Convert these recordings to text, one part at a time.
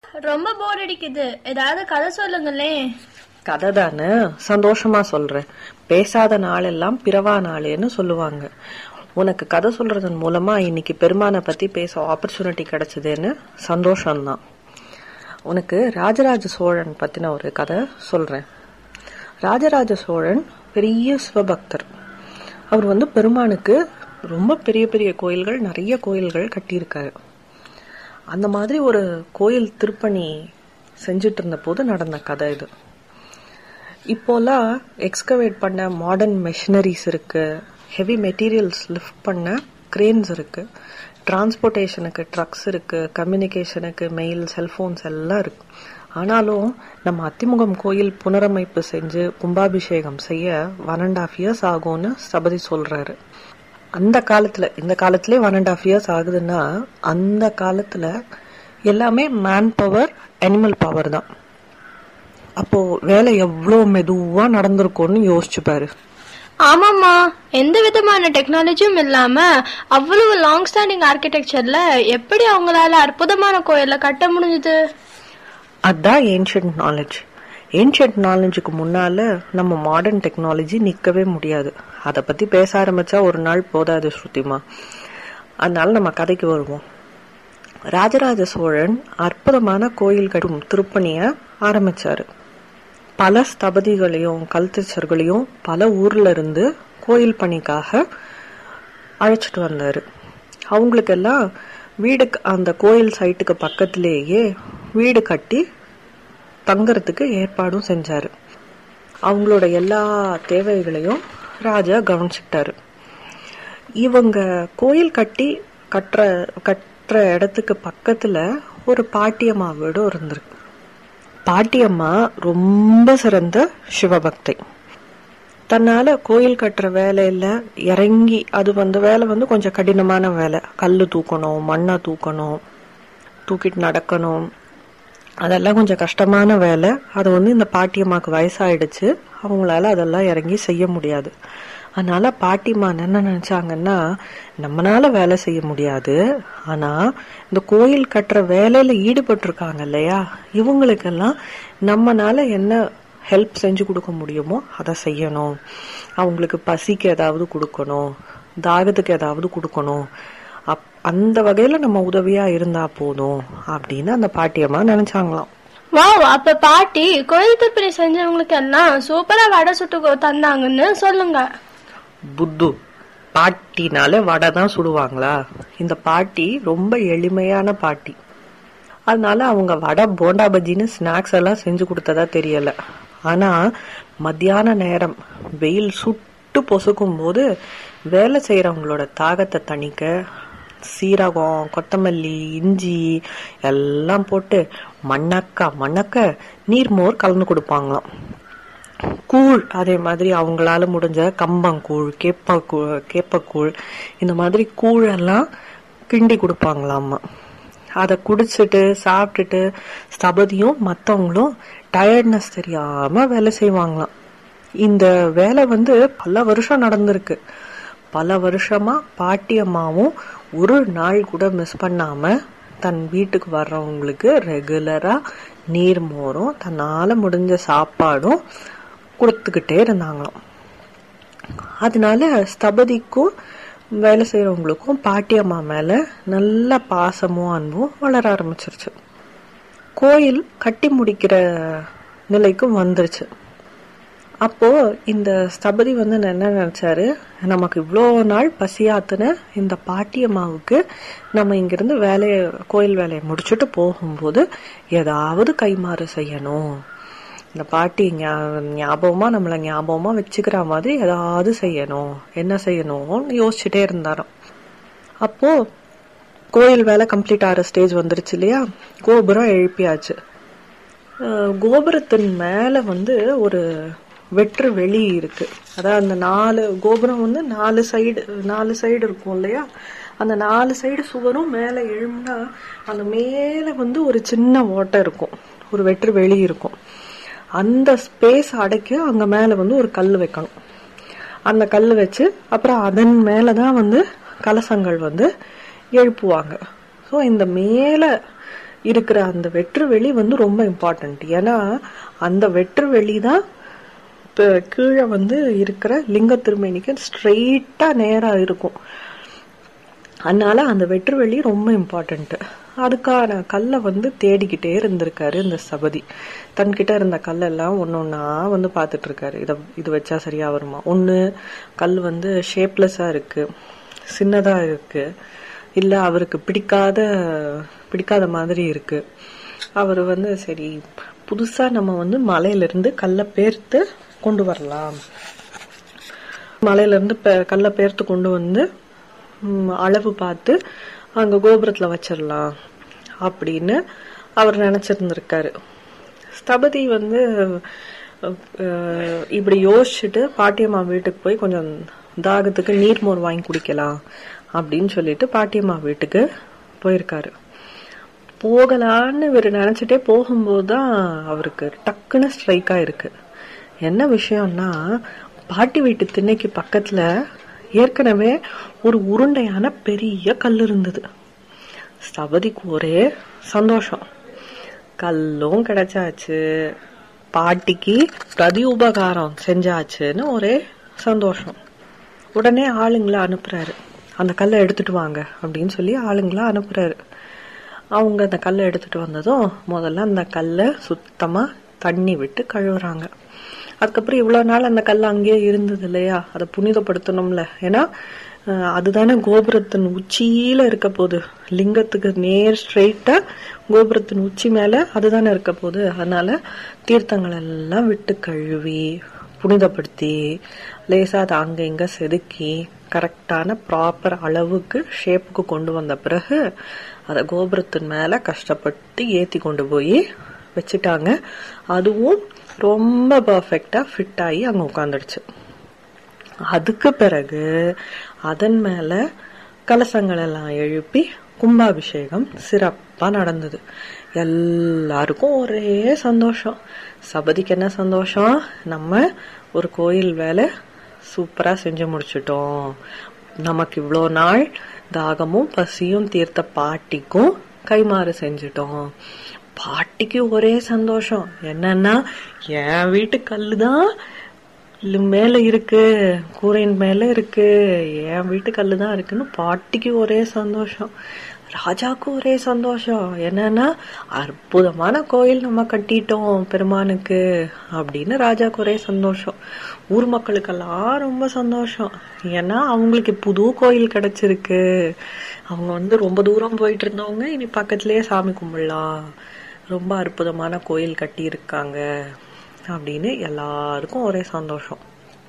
ரொம்ப போர் அடிக்குது ஏதாவது கதை சொல்லுங்களே கதை தானே சந்தோஷமா சொல்றேன் பேசாத நாளெல்லாம் பிறவா நாளேன்னு சொல்லுவாங்க உனக்கு கதை சொல்றதன் மூலமா இன்னைக்கு பெருமானை பத்தி பேச ஆப்பர்ச்சுனிட்டி கிடைச்சதுன்னு சந்தோஷம்தான் உனக்கு ராஜராஜ சோழன் பத்தின ஒரு கதை சொல்றேன் ராஜராஜ சோழன் பெரிய சிவபக்தர் அவர் வந்து பெருமானுக்கு ரொம்ப பெரிய பெரிய கோயில்கள் நிறைய கோயில்கள் கட்டியிருக்காரு அந்த மாதிரி ஒரு கோயில் திருப்பணி செஞ்சுட்டு இருந்த போது நடந்த கதை இது இப்போலாம் எக்ஸ்கவேட் பண்ண மாடர்ன் மெஷினரிஸ் இருக்கு ஹெவி மெட்டீரியல்ஸ் லிஃப்ட் பண்ண கிரேன்ஸ் இருக்கு டிரான்ஸ்போர்ட்டேஷனுக்கு ட்ரக்ஸ் இருக்கு கம்யூனிகேஷனுக்கு மெயில் செல்போன்ஸ் எல்லாம் இருக்கு ஆனாலும் நம்ம அத்திமுகம் கோயில் புனரமைப்பு செஞ்சு கும்பாபிஷேகம் செய்ய ஒன் அண்ட் ஆஃப் இயர்ஸ் ஆகும்னு சபதி சொல்றாரு அந்த காலத்துல இந்த காலத்திலே ஒன் அண்ட் ஆஃப் இயர்ஸ் ஆகுதுன்னா அந்த காலத்துல எல்லாமே மேன் பவர் அனிமல் பவர் தான் அப்போ வேலை எவ்வளோ மெதுவா நடந்திருக்கும்னு யோசிச்சு பாரு ஆமாம்மா எந்த விதமான டெக்னாலஜியும் இல்லாம அவ்வளவு லாங் ஸ்டாண்டிங் ஆர்கிடெக்சர்ல எப்படி அவங்களால அற்புதமான கோயில கட்ட முடிஞ்சது அதான் ஏன்ஷியன்ட் நாலேஜ் ஏன்ஷியன்ட் நாலேஜுக்கு முன்னால நம்ம மாடர்ன் டெக்னாலஜி நிக்கவே முடியாது அதை பத்தி பேச ஆரம்பிச்சா ஒரு நாள் போதாது ஸ்ருதிமா அதனால நம்ம கதைக்கு வருவோம் ராஜராஜ சோழன் அற்புதமான கோயில் கட்டும் திருப்பணிய ஆரம்பிச்சாரு பல ஸ்தபதிகளையும் கல்தச்சர்களையும் பல ஊர்ல இருந்து கோயில் பணிக்காக அழைச்சிட்டு வந்தாரு அவங்களுக்கெல்லாம் வீடு அந்த கோயில் சைட்டுக்கு பக்கத்திலேயே வீடு கட்டி தங்கறதுக்கு ஏற்பாடும் செஞ்சாரு அவங்களோட எல்லா தேவைகளையும் ராஜா கவனிச்சுக்கிட்டாரு இவங்க கோயில் கட்டி கட்டுற கட்டுற இடத்துக்கு பக்கத்துல ஒரு பாட்டியம்மா வீடும் இருந்திருக்கு பாட்டியம்மா ரொம்ப சிறந்த சிவபக்தை தன்னால கோயில் கட்டுற வேலையில இறங்கி அது வந்து வேலை வந்து கொஞ்சம் கடினமான வேலை கல்லு தூக்கணும் மண்ணை தூக்கணும் தூக்கிட்டு நடக்கணும் அதெல்லாம் கொஞ்சம் கஷ்டமான வேலை அது வந்து இந்த பாட்டியம்மாக்கு வயசாயிடுச்சு அவங்களால அதெல்லாம் இறங்கி செய்ய முடியாது அதனால பாட்டிமா என்ன நினைச்சாங்கன்னா நம்மனால வேலை செய்ய முடியாது ஆனா இந்த கோயில் கட்டுற வேலையில ஈடுபட்டிருக்காங்க இல்லையா இவங்களுக்கெல்லாம் நம்மனால என்ன ஹெல்ப் செஞ்சு கொடுக்க முடியுமோ அதை செய்யணும் அவங்களுக்கு பசிக்கு ஏதாவது கொடுக்கணும் தாகத்துக்கு ஏதாவது கொடுக்கணும் அப் அந்த வகையில நம்ம உதவியா இருந்தா போதும் அப்படின்னு அந்த பாட்டியம்மா நினைச்சாங்களாம் வாவ் அப்ப பாட்டி கோயில் திருப்பணி செஞ்சவங்களுக்கு எல்லாம் சூப்பரா வடை சுட்டு கொ- தந்தாங்கன்னு சொல்லுங்க புத்து பாட்டினால வடை தான் சுடுவாங்களா இந்த பாட்டி ரொம்ப எளிமையான பாட்டி அதனால அவங்க வடை போண்டா பஜ்ஜின்னு ஸ்நாக்ஸ் எல்லாம் செஞ்சு கொடுத்ததா தெரியல ஆனா மத்தியான நேரம் வெயில் சுட்டு பொசுக்கும் போது வேலை செய்யறவங்களோட தாகத்தை தணிக்க சீரகம் கொத்தமல்லி இஞ்சி எல்லாம் போட்டு மண்ணக்கா மண்ணக்க நீர்மோர் கலந்து கொடுப்பாங்களாம் கூழ் அதே மாதிரி அவங்களால முடிஞ்ச கம்பங்கூழ் கேப்பக்கூழ் கேப்பக்கூழ் இந்த மாதிரி கூழெல்லாம் கிண்டி கொடுப்பாங்களாமா அதை குடிச்சிட்டு சாப்பிட்டுட்டு ஸ்தபதியும் மத்தவங்களும் டயர்ட்னஸ் தெரியாம வேலை செய்வாங்களாம் இந்த வேலை வந்து பல வருஷம் நடந்திருக்கு பல வருஷமா பாட்டி அம்மாவும் ஒரு நாள் கூட மிஸ் பண்ணாம தன் வீட்டுக்கு வர்றவங்களுக்கு ரெகுலரா நீர் மோரும் தன்னால முடிஞ்ச சாப்பாடும் கொடுத்துக்கிட்டே இருந்தாங்களாம் அதனால ஸ்தபதிக்கும் வேலை செய்யறவங்களுக்கும் பாட்டி அம்மா மேல நல்ல பாசமும் அன்பும் வளர ஆரம்பிச்சிருச்சு கோயில் கட்டி முடிக்கிற நிலைக்கும் வந்துருச்சு அப்போ இந்த ஸ்தபதி வந்து என்ன நினைச்சாரு நமக்கு இவ்வளோ நாள் பசியாத்துன இந்த பாட்டி அம்மாவுக்கு நம்ம இங்கிருந்து வேலைய கோயில் வேலையை முடிச்சுட்டு போகும்போது ஏதாவது கைமாறு செய்யணும் இந்த பாட்டி ஞா- ஞாபகமா நம்மள ஞாபகமா வச்சுக்கிற மாதிரி ஏதாவது செய்யணும் என்ன செய்யணும்னு யோசிச்சுட்டே இருந்தாராம் அப்போ கோயில் வேலை கம்ப்ளீட் ஆகிற ஸ்டேஜ் வந்துருச்சு இல்லையா கோபுரம் எழுப்பியாச்சு அஹ் கோபுரத்தின் மேல வந்து ஒரு வெற்று வெளி இருக்கு அதாவது அந்த நாலு கோபுரம் வந்து நாலு சைடு நாலு சைடு இருக்கும் இல்லையா அந்த நாலு சைடு சுவரும் மேல எழும்புனா அந்த மேல வந்து ஒரு சின்ன ஓட்டை இருக்கும் ஒரு வெற்று வெளி இருக்கும் அந்த ஸ்பேஸ் அடைக்க அங்க மேல வந்து ஒரு கல் வைக்கணும் அந்த கல் வச்சு அப்புறம் அதன் மேலதான் வந்து கலசங்கள் வந்து எழுப்புவாங்க ஸோ இந்த மேல இருக்கிற அந்த வெற்று வெளி வந்து ரொம்ப இம்பார்ட்டன்ட் ஏன்னா அந்த வெற்று வெளி தான் இப்ப கீழே வந்து இருக்கிற லிங்க திருமேனிக்கு ஸ்ட்ரெயிட்டா நேரா இருக்கும் அதனால அந்த வெற்று வெளி ரொம்ப இம்பார்ட்டன்ட் அதுக்கான கல்லை வந்து தேடிக்கிட்டே இருந்திருக்காரு இந்த சபதி தன்கிட்ட இருந்த கல்லெல்லாம் ஒன்னு ஒன்னா வந்து பார்த்துட்டு இருக்காரு இத இது வச்சா சரியா வருமா ஒண்ணு கல் வந்து ஷேப்லெஸ்ஸா இருக்கு சின்னதா இருக்கு இல்ல அவருக்கு பிடிக்காத பிடிக்காத மாதிரி இருக்கு அவர் வந்து சரி புதுசா நம்ம வந்து மலையில இருந்து கல்லை பேர்த்து கொண்டு வரலாம் மலையில இருந்து பெ- கல்லை பேர்த்து கொண்டு வந்து ம், அளவு பார்த்து அங்க கோபுரத்துல வச்சிடலாம் அப்படின்னு அவர் நினைச்சிருந்திருக்காரு ஸ்தபதி வந்து அஹ், இப்படி யோசிச்சுட்டு பாட்டியம்மா வீட்டுக்கு போய் கொஞ்சம் தாகத்துக்கு நீர்மோர் வாங்கி குடிக்கலாம் அப்படின்னு சொல்லிட்டு பாட்டியம்மா வீட்டுக்கு போயிருக்காரு போகலான்னு இவர் நினைச்சிட்டே போகும்போது தான் அவருக்கு டக்குன்னு ஸ்ட்ரைக் ஆயிருக்கு என்ன விஷயம்னா பாட்டி வீட்டு திண்ணைக்கு பக்கத்துல ஏற்கனவே ஒரு உருண்டையான பெரிய கல் இருந்தது ஸ்தபதிக்கு ஒரே சந்தோஷம் கல்லும் கிடைச்சாச்சு பாட்டிக்கு பிரதி உபகாரம் செஞ்சாச்சுன்னு ஒரே சந்தோஷம் உடனே ஆளுங்களை அனுப்புறாரு அந்த கல்லை எடுத்துட்டு வாங்க அப்படின்னு சொல்லி ஆளுங்களை அனுப்புறாரு அவங்க அந்த கல்லை எடுத்துட்டு வந்ததும் முதல்ல அந்த கல்லை சுத்தமா தண்ணி விட்டு கழுவுறாங்க அதுக்கப்புறம் இவ்வளவு நாள் அந்த கல் அங்கேயே இருந்தது இல்லையா அதை புனிதப்படுத்தணும்ல ஏன்னா அஹ், அதுதானே கோபுரத்தின் உச்சியில இருக்க போகுது லிங்கத்துக்கு நேர் ஸ்ட்ரெயிட்டா கோபுரத்தின் உச்சி மேல அதுதானே இருக்க போகுது அதனால தீர்த்தங்கள் எல்லாம் விட்டு கழுவி புனிதப்படுத்தி லேசா அதை அங்க இங்க செதுக்கி கரெக்டான ப்ராப்பர் அளவுக்கு ஷேப்புக்கு கொண்டு வந்த பிறகு அதை கோபுரத்தின் மேல கஷ்டப்பட்டு ஏத்தி கொண்டு போய் வச்சுட்டாங்க அதுவும் ரொம்ப பர்ஃபெக்டா ஃபிட் ஆகி அங்க உட்காந்துடுச்சு அதுக்கு பிறகு அதன் மேல கலசங்கள் எல்லாம் எழுப்பி கும்பாபிஷேகம் சிறப்பா நடந்தது எல்லாருக்கும் ஒரே சந்தோஷம் சபதிக்கு என்ன சந்தோஷம் நம்ம ஒரு கோயில் வேலை சூப்பரா செஞ்சு முடிச்சிட்டோம் நமக்கு இவ்வளோ நாள் தாகமும் பசியும் தீர்த்த பாட்டிக்கும் கைமாறு செஞ்சிட்டோம் பாட்டிக்கு ஒரே சந்தோஷம் என்னன்னா என் வீட்டு கல்லுதான் இல்ல மேல இருக்கு கூரையின் மேல இருக்கு என் வீட்டு கல்லு தான் இருக்குன்னு பாட்டிக்கு ஒரே சந்தோஷம் ராஜாக்கு ஒரே சந்தோஷம் என்னன்னா அற்புதமான கோயில் நம்ம கட்டிட்டோம் பெருமானுக்கு அப்படின்னு ராஜாக்கு ஒரே சந்தோஷம் ஊர் மக்களுக்கெல்லாம் ரொம்ப சந்தோஷம் ஏன்னா அவங்களுக்கு புது கோயில் கிடைச்சிருக்கு அவங்க வந்து ரொம்ப தூரம் போயிட்டு இருந்தவங்க இனி பக்கத்திலேயே சாமி கும்பிடலாம் ரொம்ப அற்புதமான கோயில் கட்டி இருக்காங்க அப்படின்னு எல்லாருக்கும் ஒரே சந்தோஷம்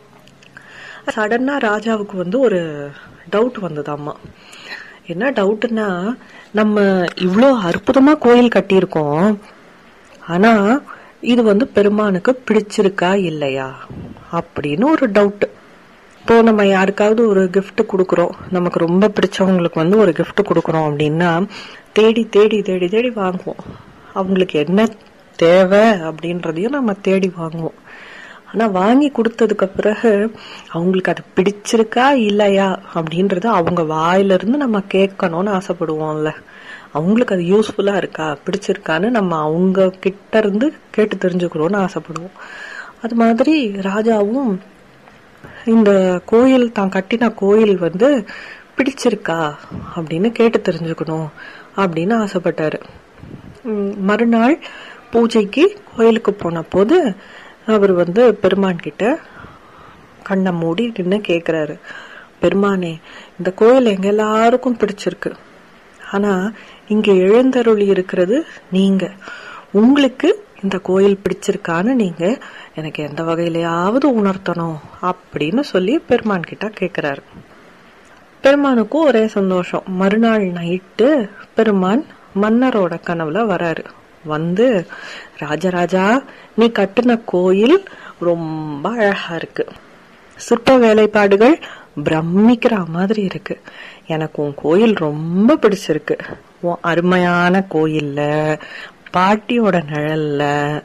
சடனா ராஜாவுக்கு வந்து ஒரு டவுட் வந்ததாம்மா என்ன டவுட்னா நம்ம இவ்ளோ அற்புதமா கோயில் கட்டியிருக்கோம் ஆனா இது வந்து பெருமானுக்கு பிடிச்சிருக்கா இல்லையா அப்படின்னு ஒரு டவுட் இப்போ நம்ம யாருக்காவது ஒரு gift கொடுக்குறோம் நமக்கு ரொம்ப பிடிச்சவங்களுக்கு வந்து ஒரு gift கொடுக்குறோம் அப்படின்னா தேடி தேடி தேடி தேடி வாங்குவோம் அவங்களுக்கு என்ன தேவை அப்படின்றதையும் நம்ம தேடி வாங்குவோம் ஆனா வாங்கி கொடுத்ததுக்கு பிறகு அவங்களுக்கு அது பிடிச்சிருக்கா இல்லையா அப்படின்றது அவங்க வாயில இருந்து நம்ம கேட்கணும்னு ஆசைப்படுவோம்ல அவங்களுக்கு அது யூஸ்ஃபுல்லா இருக்கா பிடிச்சிருக்கான்னு நம்ம அவங்க கிட்ட இருந்து கேட்டு தெரிஞ்சுக்கணும்னு ஆசைப்படுவோம் அது மாதிரி ராஜாவும் இந்த கோயில் தான் கட்டின கோயில் வந்து பிடிச்சிருக்கா அப்படின்னு கேட்டு தெரிஞ்சுக்கணும் அப்படின்னு ஆசைப்பட்டாரு உம், மறுநாள் பூஜைக்கு கோயிலுக்கு போன போது அவர் வந்து பெருமான் கிட்ட கண்ணை மூடி நின்று கேக்குறாரு பெருமானே இந்த கோயில் எங்க எல்லாருக்கும் பிடிச்சிருக்கு ஆனா இங்க எழுந்தருளி இருக்கிறது நீங்க உங்களுக்கு இந்த கோயில் பிடிச்சிருக்கான்னு நீங்க எனக்கு எந்த வகையிலயாவது உணர்த்தணும் அப்படின்னு சொல்லி பெருமான் கிட்ட கேக்குறாரு பெருமானுக்கும் ஒரே சந்தோஷம் மறுநாள் நைட்டு பெருமான் மன்னரோட கனவுல வராரு வந்து ராஜராஜா நீ கட்டின கோயில் ரொம்ப அழகா இருக்கு சிற்ப வேலைப்பாடுகள் பிரமிக்கிற மாதிரி இருக்கு எனக்கு உன் கோயில் ரொம்ப பிடிச்சிருக்கு உன் அருமையான கோயில்ல பாட்டியோட நிழல்ல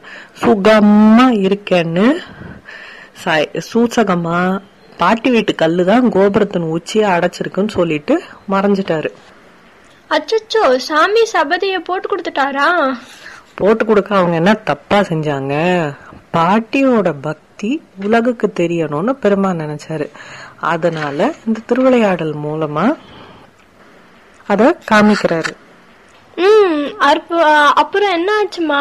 சுகமா இருக்கேன்னு ச- சூசகமா பாட்டி வீட்டு கல்லு தான் கோபுரத்தின் உச்சியை அடைச்சிருக்குன்னு சொல்லிட்டு மறைஞ்சிட்டாரு அச்சச்சோ சாமி சபதிய போட்டு கொடுத்துட்டாரா போட்டு கொடுக்க அவங்க என்ன தப்பா செஞ்சாங்க பாட்டியோட பக்தி உலகுக்கு தெரியணும்னு பெருமான் நினைச்சாரு அதனால இந்த திருவிளையாடல் மூலமா அத காமிக்கிறாரு ம் அற்ப அப்புறம் என்ன ஆச்சுமா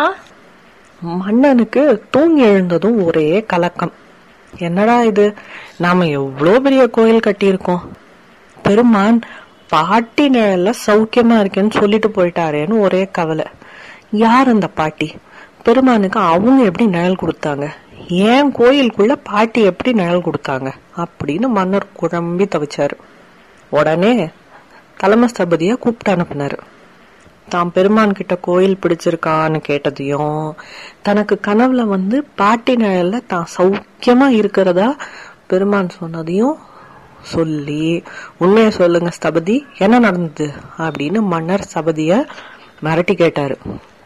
மன்னனுக்கு தூங்கி எழுந்ததும் ஒரே கலக்கம் என்னடா இது நாம எவ்வளோ பெரிய கோயில் கட்டியிருக்கோம் பெருமான் பாட்டி நிழல்ல சௌக்கியமா இருக்கேன்னு சொல்லிட்டு போயிட்டாரேன்னு ஒரே கவலை யார் அந்த பாட்டி பெருமானுக்கு அவங்க எப்படி நிழல் கொடுத்தாங்க ஏன் கோயிலுக்குள்ள பாட்டி எப்படி நிழல் கொடுத்தாங்க அப்படின்னு மன்னர் குழம்பி தவிச்சாரு உடனே தலைமை ஸ்தபதிய கூப்பிட்டு அனுப்புனாரு தான் பெருமான் கிட்ட கோயில் பிடிச்சிருக்கான்னு கேட்டதையும் தனக்கு கனவுல வந்து பாட்டி நிழல்ல தான் சௌக்கியமா இருக்கிறதா பெருமான் சொன்னதையும் சொல்லி உண்மையை சொல்லுங்க ஸ்தபதி என்ன நடந்தது அப்படின்னு மன்னர் சபதிய மிரட்டி கேட்டாரு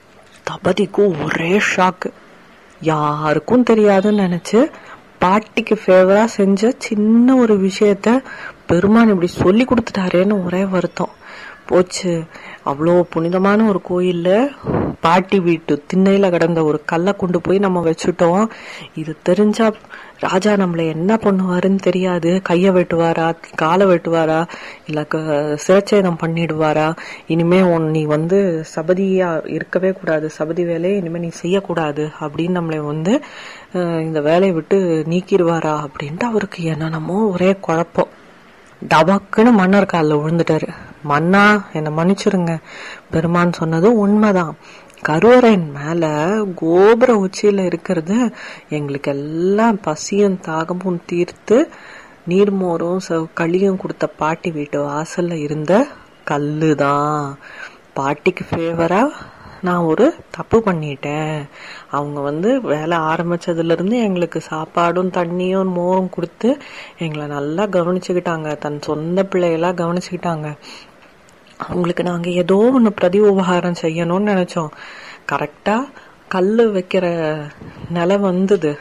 தபதிக்கு ஒரே ஷாக்கு யாருக்கும் தெரியாதுன்னு நினைச்சு பாட்டிக்கு ஃபேவரா செஞ்ச சின்ன ஒரு விஷயத்த பெருமான் இப்படி சொல்லி கொடுத்துட்டாரேன்னு ஒரே வருத்தம் போச்சு அவ்வளோ புனிதமான ஒரு கோயில்ல பாட்டி வீட்டு திண்ணையில கிடந்த ஒரு கல்லை கொண்டு போய் நம்ம வச்சுட்டோம் இது தெரிஞ்சா ராஜா நம்மள என்ன பண்ணுவாருன்னு தெரியாது கைய வெட்டுவாரா காலை வெட்டுவாரா இல்ல க- சிரச்சேதம் பண்ணிடுவாரா இனிமே உன் நீ வந்து சபதியா இருக்கவே கூடாது சபதி வேலையை இனிமே நீ செய்யக்கூடாது அப்படின்னு நம்மளை வந்து அஹ், இந்த வேலையை விட்டு நீக்கிடுவாரா அப்படின்ட்டு அவருக்கு என்னென்னமோ ஒரே குழப்பம் டபக்குன்னு மன்னர் காலில் விழுந்துட்டாரு மன்னா என்னை மன்னிச்சிருங்க பெருமான் சொன்னது உண்மைதான் கருவறையின் மேல கோபுர உச்சியில இருக்கிறது எங்களுக்கு எல்லாம் பசியும் தாகமும் தீர்த்து நீர்மோரும் ச- களியும் கொடுத்த பாட்டி வீட்டு வாசல்ல இருந்த கல்லு தான் பாட்டிக்கு ஃபேவரா நான் ஒரு தப்பு பண்ணிட்டேன் அவங்க வந்து வேலை ஆரம்பிச்சதுல இருந்து எங்களுக்கு சாப்பாடும் தண்ணியும் மோரும் கொடுத்து எங்களை நல்லா கவனிச்சுக்கிட்டாங்க தன் சொந்த பிள்ளைகளா கவனிச்சுக்கிட்டாங்க அவங்களுக்கு நாங்க ஏதோ ஒண்ணு பிரதி உபகாரம் செய்யணும்னு நினைச்சோம் கரெக்டா கல்லு வைக்கிற நிலை வந்தது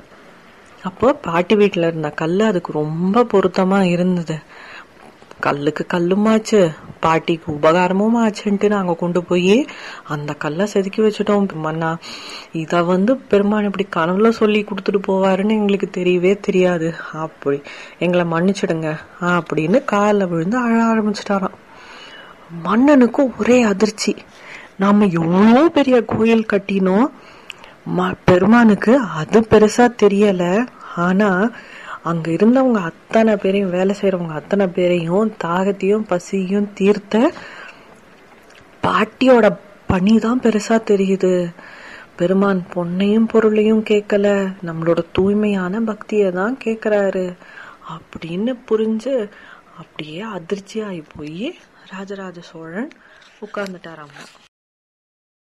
அப்போ பாட்டி வீட்டுல இருந்த கல்லு அதுக்கு ரொம்ப பொருத்தமா இருந்தது கல்லுக்கு கல்லுமாச்சு பாட்டிக்கு உபகாரமும் ஆச்சுன்ட்டு நாங்க கொண்டு போய் அந்த கல்லை செதுக்கி வச்சுட்டோம் மன்னா இத வந்து பெருமான் இப்படி கனவுல சொல்லி கொடுத்துட்டு போவாருன்னு எங்களுக்கு தெரியவே தெரியாது அப்படி எங்களை மன்னிச்சிடுங்க அப்படின்னு காலில் விழுந்து அழ ஆரம்பிச்சிட்டாராம் மன்னனுக்கு ஒரே அதிர்ச்சி நாம எவ்வளோ பெரிய கோயில் கட்டினோம் ம- பெருமானுக்கு அது பெருசா தெரியல ஆனா அங்க இருந்தவங்க அத்தனை பேரையும் வேலை செய்யறவங்க அத்தனை பேரையும் தாகத்தையும் பசியும் தீர்த்த பாட்டியோட பணி தான் பெருசா தெரியுது பெருமான் பொன்னையும் பொருளையும் கேட்கல நம்மளோட தூய்மையான பக்தியை தான் கேக்குறாரு அப்படின்னு புரிஞ்சு அப்படியே அதிர்ச்சி ஆகி போய் ராஜராஜ சோழன் உட்கார்ந்துட்டாராமா